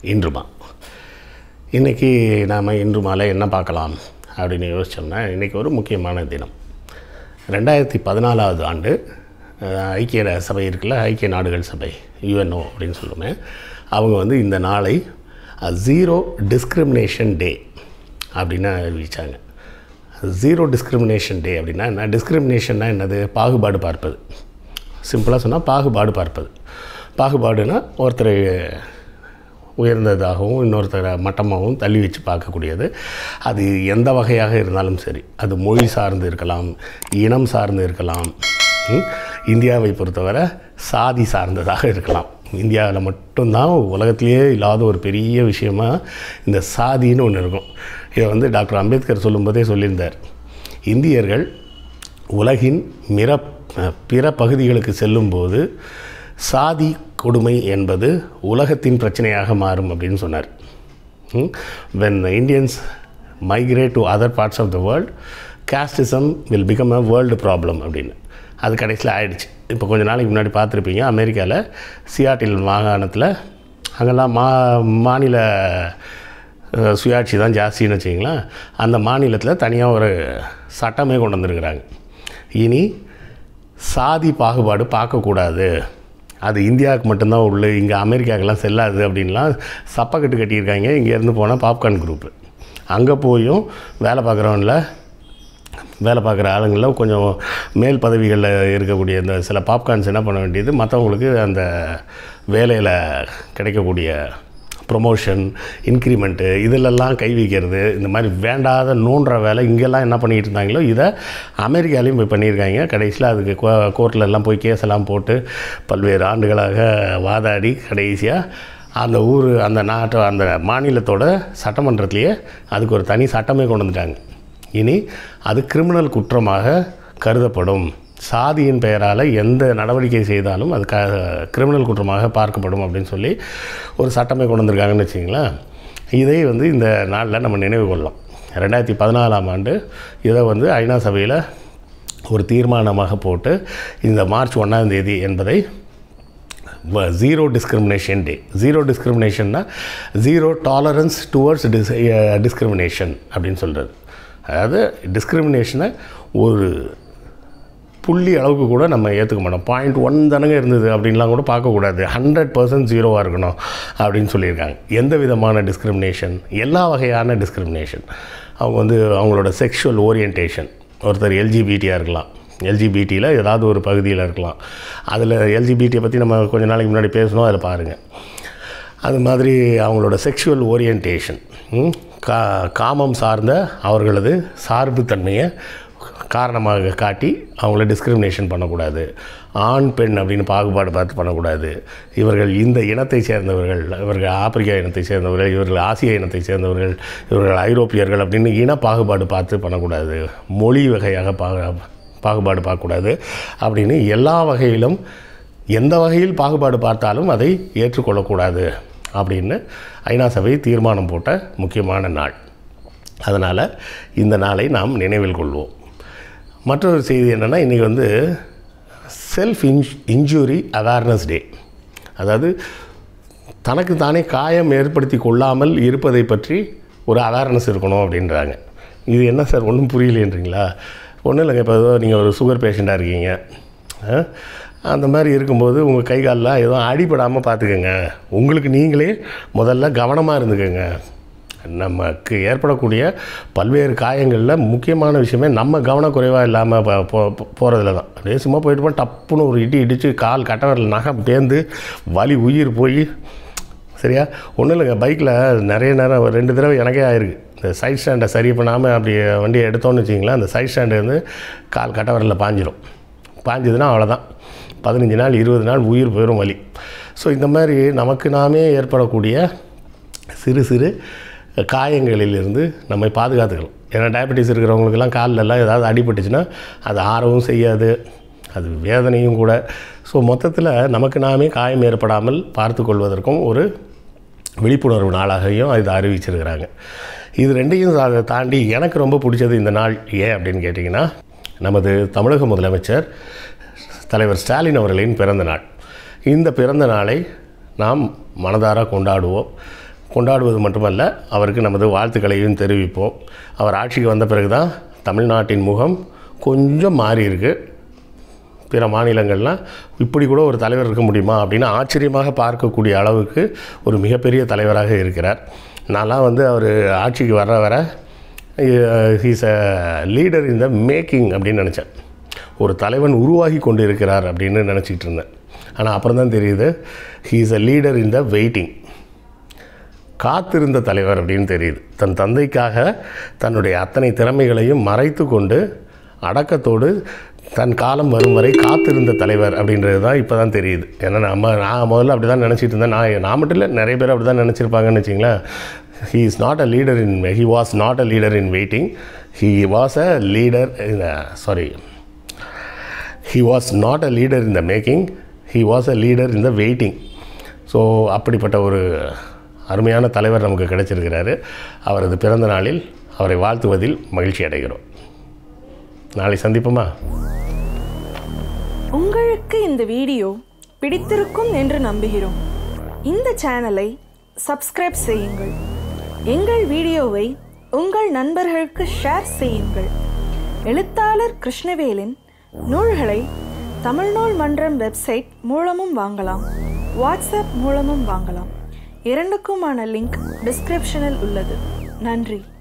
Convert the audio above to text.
இன்றுமா இன்றைக்கி நாம் இன்று மாலை என்ன பார்க்கலாம் அப்படின்னு யோசிச்சோம்னா இன்றைக்கி ஒரு முக்கியமான தினம் ரெண்டாயிரத்தி பதினாலாவது ஆண்டு அஹ், ஐக்கிய சபை இருக்குல்ல ஐக்கிய நாடுகள் சபை யுஎன்ஓ அப்படின்னு சொல்லுமே அவங்க வந்து இந்த நாளை ஜீரோ டிஸ்கிரிமினேஷன் டே அப்படின்னு அறிவிச்சாங்க ஜீரோ டிஸ்கிரிமினேஷன் டே அப்படின்னா என்ன டிஸ்கிரிமினேஷன்னா என்னது பாகுபாடு பார்ப்பது சிம்பிளாக சொன்னால் பாகுபாடு பார்ப்பது பாகுபாடுனா ஒருத்தர் உயர்ந்ததாகவும் இன்னொருத்தரை மட்டமாகவும் தள்ளி வச்சு பார்க்கக்கூடியது அது எந்த வகையாக இருந்தாலும் சரி அது மொழி சார்ந்து இருக்கலாம் இனம் சார்ந்து இருக்கலாம் ம்? இந்தியாவை பொறுத்தவரை சாதி சார்ந்ததாக இருக்கலாம் இந்தியாவில் மட்டும்தான் உலகத்திலேயே இல்லாத ஒரு பெரிய விஷயமா இந்த சாதின்னு ஒன்று இருக்கும் இதை வந்து டாக்டர் அம்பேத்கர் சொல்லும்போதே சொல்லியிருந்தார் இந்தியர்கள் உலகின் மிர பிற பகுதிகளுக்கு செல்லும்போது சாதி கொடுமை என்பது உலகத்தின் பிரச்சனையாக மாறும் அப்படின்னு சொன்னார் when Indians migrate to other parts of the world casteism will become a world problem அப்படின்னு அது கடைசியில் ஆயிடுச்சு இப்போ கொஞ்ச நாளைக்கு முன்னாடி பார்த்துருப்பீங்க அமெரிக்காவில் சியாட்டில் மாகாணத்தில் அங்கெல்லாம் மா மாநில அஹ், சுயாட்சி தான் ஜாஸ்தின்னு வச்சிங்களேன் அந்த மாநிலத்தில் தனியாக ஒரு சட்டமே கொண்டு வந்திருக்கிறாங்க இனி சாதி பாகுபாடு பார்க்கக்கூடாது அது இந்தியாவுக்கு மட்டும்தான் உள்ள இங்கே அமெரிக்காவுக்கெல்லாம் செல்லாது அப்படின்லாம் சப்பக்கட்டு கட்டியிருக்காங்க இங்கேருந்து போனால் பாப்கார்ன் குரூப்பு அங்கே போயும் வேலை பார்க்குறவன்ல வேலை பார்க்குற ஆளுங்களில் கொஞ்சம் மேல் பதவிகளில் இருக்கக்கூடிய இந்த சில பாப்கார்ன்ஸ் என்ன பண்ண வேண்டியது மற்றவங்களுக்கு அந்த வேலையில் கிடைக்கக்கூடிய ப்ரொமோஷன் இன்க்ரிமெண்ட்டு இதிலெல்லாம் கை வைக்கிறது இந்த மாதிரி வேண்டாத நோன்ற வேலை இங்கெல்லாம் என்ன பண்ணிக்கிட்டு இருந்தாங்களோ இதை அமெரிக்காலையும் போய் பண்ணியிருக்காங்க கடைசியில் அதுக்கு கோ- கோர்ட்ல எல்லாம் போய் கேஸ் எல்லாம் போட்டு பல்வேறு ஆண்டுகளாக வாதாடி கடைசியாக அந்த ஊர் அந்த நாட்டு அந்த மாநிலத்தோட சட்டமன்றத்திலேயே அதுக்கு ஒரு தனி சட்டமே கொண்டு வந்துட்டாங்க இனி அது கிரிமினல் குற்றமாக கருதப்படும் சாதியின் பெயரால் எந்த நடவடிக்கை செய்தாலும் அது க கிரிமினல் குற்றமாக பார்க்கப்படும் அப்படின்னு சொல்லி ஒரு சட்டமே கொண்டு வந்திருக்காங்கன்னு வச்சிங்களேன் இதை வந்து இந்த நாளில் நம்ம நினைவு கொள்ளலாம் ரெண்டாயிரத்தி பதினாலாம் ஆண்டு இதை வந்து ஐநா சபையில் ஒரு தீர்மானமாக போட்டு இந்த மார்ச் ஒன்றாம் தேதி என்பதை ஜீரோ டிஸ்கிரிமினேஷன் டே ஜீரோ டிஸ்கிரிமினேஷன்னா zero tolerance towards dis discrimination அப்படின்னு சொல்கிறது அதாவது டிஸ்கிரிமினேஷனை ஒரு புள்ளி அளவுக்கு கூட நம்ம ஏற்றுக்க மாட்டோம் பாயிண்ட் ஒன் தானங்க இருந்தது அப்படின்லாம் கூட பார்க்கக்கூடாது ஹண்ட்ரட் பர்சன்ட் ஜீரோவாக இருக்கணும் அப்படின்னு சொல்லியிருக்காங்க எந்த விதமான டிஸ்கிரிமினேஷன் எல்லா வகையான டிஸ்கிரிமினேஷன் அவங்க வந்து அவங்களோட செக்ஷுவல் ஓரியன்டேஷன் ஒருத்தர் எல்ஜிபிடியாக இருக்கலாம் எல்ஜிபிடியில் ஏதாவது ஒரு பகுதியில் இருக்கலாம் அதில் எல்ஜிபிடியை பற்றி நம்ம கொஞ்ச நாளைக்கு முன்னாடி பேசணும் அதில் பாருங்கள் அது மாதிரி அவங்களோட செக்ஷுவல் ஓரியன்டேஷன் கா காமம் சார்ந்த அவர்களது சார்புத்தன்மையை காரணமாக காட்டி அவங்கள டிஸ்கிரிமினேஷன் பண்ணக்கூடாது ஆண் பெண் அப்படின்னு பாகுபாடு பார்த்து பண்ணக்கூடாது இவர்கள் இந்த இனத்தை சேர்ந்தவர்கள் இவர்கள் ஆப்பிரிக்கா இனத்தை சேர்ந்தவர்கள் இவர்கள் ஆசிய இனத்தை சேர்ந்தவர்கள் இவர்கள் ஐரோப்பியர்கள் அப்படின்னு இன பாகுபாடு பார்த்து பண்ணக்கூடாது மொழி வகையாக பா பாகுபாடு பார்க்கக்கூடாது அப்படின்னு எல்லா வகையிலும் எந்த வகையில் பாகுபாடு பார்த்தாலும் அதை ஏற்றுக்கொள்ளக்கூடாது அப்படின்னு ஐநா சபை தீர்மானம் போட்ட முக்கியமான நாள் அதனால் இந்த நாளை நாம் நினைவில் கொள்வோம் மற்றொரு செய்தி என்னென்னா இன்றைக்கி வந்து self inj injury awareness day அதாவது தனக்கு தானே காயம் ஏற்படுத்தி கொள்ளாமல் இருப்பதை பற்றி ஒரு அவேர்னஸ் இருக்கணும் அப்படின்றாங்க இது என்ன சார் ஒன்றும் புரியலேன்றீங்களா ஒன்றும் இல்லைங்க இப்போ ஏதோ நீங்கள் ஒரு சுகர் பேஷண்ட்டாக இருக்கீங்க ஆ? அந்த மாதிரி இருக்கும்போது உங்கள் கை கால்லாம் எதுவும் அடிபடாமல் பார்த்துக்கோங்க உங்களுக்கு நீங்களே முதல்ல கவனமாக இருந்துக்கோங்க நமக்கு ஏற்படக்கூடிய பல்வேறு காயங்களில் முக்கியமான விஷயமே நம்ம கவனக்குறைவாக இல்லாமல் போ போகிறதுல தான் அப்படியே சும்மா போயிட்டு போய் டப்புன்னு ஒரு இடி இடித்து கால் கட்டவரில் நகம் பேந்து வலி உயிர் போய் சரியா ஒன்றும் இல்லைங்க பைக்கில் நிறைய நேரம் ஒரு ரெண்டு தடவை எனக்கே ஆயிருக்கு இந்த சைட் ஸ்டாண்டை சரி பண்ணாமல் அப்படி வண்டியை எடுத்தோன்னு வச்சிங்களேன் அந்த சைட் ஸ்டாண்டு வந்து கால் கட்டவரில் பாஞ்சிரும் பாஞ்சதுன்னா அவ்வளோதான் பதினஞ்சு நாள் இருபது நாள் உயிர் போயிடும் வலி ஸோ இந்த மாதிரி நமக்கு நாமே ஏற்படக்கூடிய சிறு சிறு காயங்களிலிருந்து நம்மை பாதுகாத்துக்கலாம் ஏன்னா டயபெட்டிஸ் இருக்கிறவங்களுக்கெல்லாம் கால்ல எல்லாம் ஏதாவது அடிபட்டுச்சுன்னா அது ஆறவும் செய்யாது அது வேதனையும் கூட ஸோ மொத்தத்தில் நமக்கு நாமே காயம் ஏற்படாமல் பார்த்து கொள்வதற்கும் ஒரு விழிப்புணர்வு நாளாகவும் இதை அறிவிச்சிருக்கிறாங்க இது ரெண்டையும் சா- தாண்டி எனக்கு ரொம்ப பிடிச்சது இந்த நாள் ஏன் அப்படின்னு கேட்டிங்கன்னா நமது தமிழக முதலமைச்சர் தலைவர் ஸ்டாலின் அவர்களின் பிறந்த நாள் இந்த பிறந்த நாளை நாம் மனதார கொண்டாடுவோம் கொண்டாடுவது மட்டுமல்ல அவருக்கு நமது வாழ்த்துக்களையும் தெரிவிப்போம் அவர் ஆட்சிக்கு வந்த பிறகு தான் தமிழ்நாட்டின் முகம் கொஞ்சம் மாறி இருக்கு பிற மாநிலங்கள்லாம் இப்படி கூட ஒரு தலைவர் இருக்க முடியுமா அப்படின்னு ஆச்சரியமாக பார்க்கக்கூடிய அளவுக்கு ஒரு மிகப்பெரிய தலைவராக இருக்கிறார் நான்லாம் வந்து அவர் ஆட்சிக்கு வர வர he's a leader in the making அப்படின்னு நினச்சேன் ஒரு தலைவன் உருவாகி கொண்டு இருக்கிறார் அப்படின்னு நினச்சிக்கிட்டு இருந்தேன் ஆனால் அப்புறம் தான் தெரியுது he's a leader in the waiting காத்திருந்த தலைவர் அப்படின்னு தெரியுது தன் தந்தைக்காக தன்னுடைய அத்தனை திறமைகளையும் மறைத்து கொண்டு அடக்கத்தோடு தன் காலம் வரும் வரை காத்திருந்த தலைவர் அப்படின்றது தான் இப்போ தான் தெரியுது ஏன்னா நம்ம நான் முதல்ல அப்படி தான் நினச்சிட்டு இருந்தேன் நான் நான் மட்டும் இல்லை நிறைய பேர் அப்படி தான் நினச்சிருப்பாங்கன்னு வச்சிங்களேன் he is not a leader in he was not a leader in waiting he was a leader sorry he was not a leader in the making he was a leader in the waiting so அப்படிப்பட்ட ஒரு அருமையான தலைவர் நமக்கு கிடைச்சிருக்கிறாரு அவரது பிறந்த நாளில் அவரை வாழ்த்துவதில் மகிழ்ச்சி அடைகிறோம் நாளை சந்திப்போமா உங்களுக்கு இந்த வீடியோ பிடித்திருக்கும் என்று நம்புகிறோம் இந்த சேனலை சப்ஸ்கிரைப் செய்யுங்கள் எங்கள் வீடியோவை உங்கள் நண்பர்களுக்கு ஷேர் செய்யுங்கள் எழுத்தாளர் கிருஷ்ணவேலின் நூல்களை தமிழ்நூல் மன்றம் வெப்சைட் மூலமும் வாங்கலாம் வாட்ஸ்அப் மூலமும் வாங்கலாம் இரண்டுக்குமான லிங்க் டிஸ்கிரிப்ஷனில் உள்ளது நன்றி